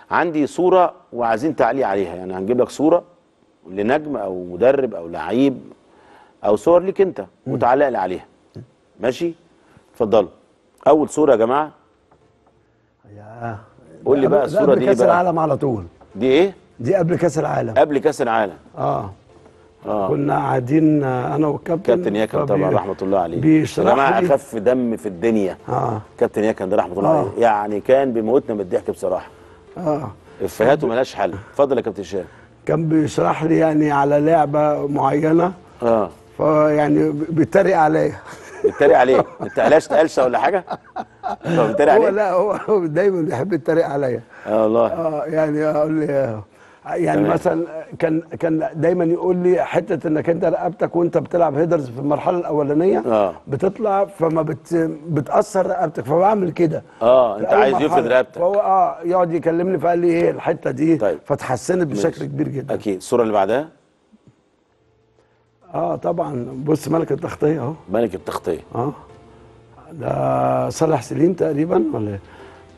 عندي صوره وعايزين تعليق عليها يعني هنجيب لك صوره لنجم او مدرب او لعيب او صور ليك انت وتعلق لي عليها ماشي اتفضلوا اول صوره يا جماعه يا قول لي ده بقى قبل- ده الصورة قبل دي كاس بقى. العالم على طول دي ايه دي قبل كاس العالم قبل كاس العالم اه اه كنا قاعدين آه، انا والكابتن كابتن ياكن طبعا فبي- رحمه الله عليه يا بيشرح جماعه لي اخف دم في الدنيا اه كابتن ياكن ده رحمه الله آه. عليه يعني كان بيموتنا من الضحك بصراحه اه افهاته ملهاش حل اتفضل يا كابتن هشام كان بيشرح لي يعني على لعبه معينه اه فيعني بيتريق عليا بيتريق عليه انت قلشت قلشه ولا حاجه هو بيتريق هو عليه لا هو هو دايما بيحب يتريق عليا اه والله اه يعني اقول لي آه، يعني تمام. مثلا كان كان دايما يقول لي حته انك انت رقبتك وانت بتلعب هيدرز في المرحله الاولانيه آه. بتطلع فما بت بتاثر رقبتك فبعمل كده اه انت في أول عايز مرحلة. يفرد رقبتك فهو اه يقعد يكلمني فقال لي ايه الحته دي طيب. فتحسنت بشكل ماشي. كبير جدا اكيد الصوره اللي بعدها اه طبعا بص ملك التغطيه اهو ملك التغطيه اه ده صالح سليم تقريبا ولا إيه؟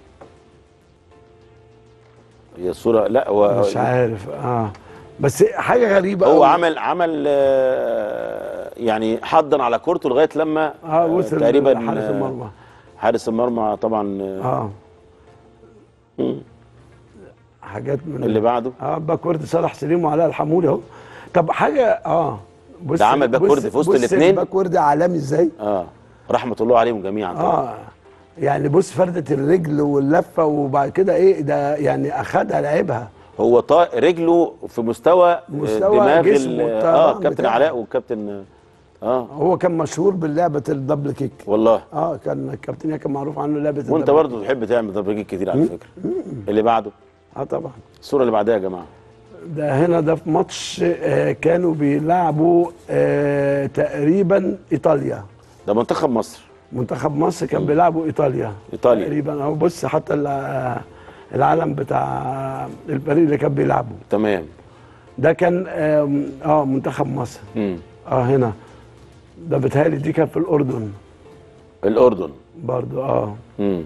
هي الصوره لا هو مش عارف اه بس حاجه غريبه هو أوي. عمل عمل آه، يعني حضن على كورته لغايه لما اه وصل تقريبا حارس آه، المرمى حارس المرمى طبعا آه، اه مم. حاجات من اللي بعده اه باكورد صالح سليم وعلاء الحمولي اهو طب حاجه اه بص ده عمل باكورد بص- في وسط بص الاتنين؟ الباكورد عالمي ازاي اه رحمه الله عليهم جميعا طبعا اه يعني بص فردة الرجل واللفة وبعد كده ايه ده يعني اخدها لعبها هو طا... رجله في مستوى, آه، مستوى دماغ جسمه ال- طبعاً اه كابتن بتاعه. علاء والكابتن اه هو كان مشهور باللعبة الدبل كيك والله اه كان الكابتن يا كان معروف عنه لعبة وانت الدبل برضه تحب تعمل تبريك كتير على فكره اللي بعده اه طبعا الصوره اللي بعدها يا جماعه ده هنا ده في ماتش آه كانوا بيلعبوا آه تقريبا ايطاليا ده منتخب مصر منتخب مصر كان بيلعبوا ايطاليا إيطاليا. تقريبا اهو بص حتى ال- العلم بتاع الفريق اللي كان بيلعبه تمام ده كان آم، اه منتخب مصر مم. اه هنا ده بيتهيألي دي كانت في الاردن الاردن برضو اه مم.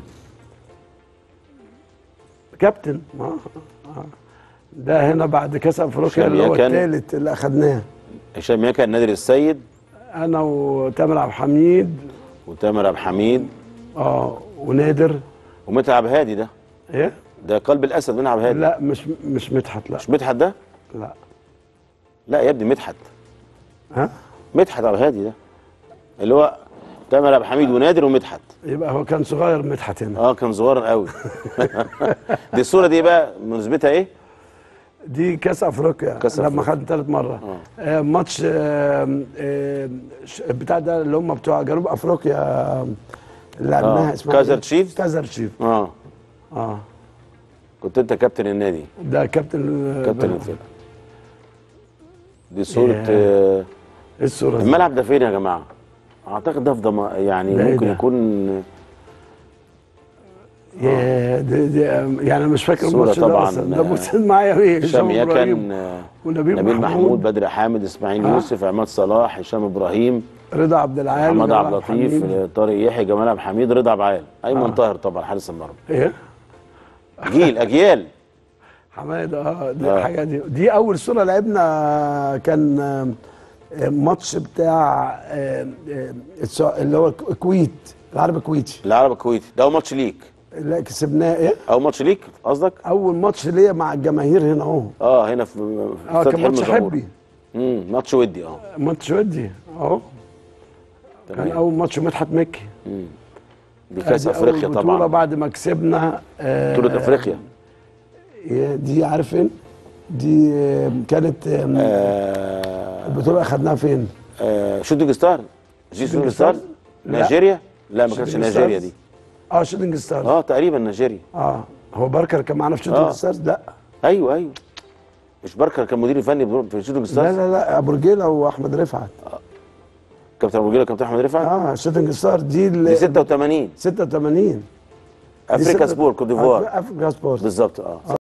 كابتن آه. آه. ده هنا بعد كاس افريقيا هشام اللي هو يكن. الثالث اللي اخدناه هشام ياكا نادر السيد انا وتامر عبد الحميد وتامر عبد الحميد اه ونادر ومتعب هادي ده ايه ده قلب الاسد متعب هادي لا مش مش مدحت لا مش مدحت ده لا لا يا ابني مدحت ها مدحت عبد الهادي ده اللي هو تامر عبد الحميد ونادر ومدحت يبقى هو كان صغير مدحت هنا اه كان صغير قوي دي الصوره دي بقى مناسبتها ايه دي كاس افريقيا كأس لما أفريقيا. خد ثالث مره آه ماتش آه آه ش- بتاع ده اللي هم بتوع جنوب افريقيا آه، اللي لعبناها اسمها كايزر إيه؟ تشيفز؟ كايزر تشيف اه اه كنت انت كابتن النادي ده كابتن آه، كابتن ب- الفرقه دي صوره ياه. آه ايه الصوره دي؟ الملعب ده فين يا جماعه اعتقد ده في ضم... يعني ده إيه ممكن ده؟ يكون ياه دي دي يعني أنا مش فاكر الصورة الماتش ده طبعاً، اصلا ده آه، موجود معايا ايه هشام إبراهيم يكن آه، ونبيل نبيل محمود محمود بدر حامد اسماعيل آه. يوسف عماد صلاح هشام ابراهيم رضا عبد العال محمد وجمال عبد اللطيف الحميد. آه، طارق يحيى جمال عبد الحميد رضا عبعال ايمن آه. طاهر طبعا حارس المرمى ايه جيل اجيال حماده اه دي آه. حاجه دي دي اول صوره لعبنا كان آه، آه، ماتش بتاع آه، آه، السع- اللي هو الكويت العرب الكويتي العرب الكويتي ده اول ماتش ليك اللي كسبناه ايه اول ماتش ليك قصدك اول ماتش ليا مع الجماهير هنا اهو اه هنا في في اه استاد كان حلمي ماتش زهور. حبي امم ماتش ودي اه ماتش ودي اهو كان تمام اول ماتش مدحت مكي دي كاس أدي أول افريقيا بطولة طبعا بعد ما كسبنا آه، بطوله افريقيا إيه دي عارف فين؟ دي آه، كانت آه، آه البطولة أخدناها فين؟ آه شوتنج ستار جي شوتينج شوتنج ستار ستارز؟ لا. نيجيريا لا ما كانتش شوتينج نيجيريا ستارز؟ دي اه شوتنج ستارز اه تقريبا نيجيريا اه هو باركر كان معانا في شوتنج آه. ستارز؟ لا ايوه ايوه مش باركر كان مدير الفني في شوتنج لا ستارز لا لا ابو رجيله واحمد رفعت كابتن ابو جيل كابتن احمد رفعت اه شوتنج ستار دي ال- دي 86 86 دي افريكا ستة- سبور كوت ديفوار افريكا سبورت بالظبط اه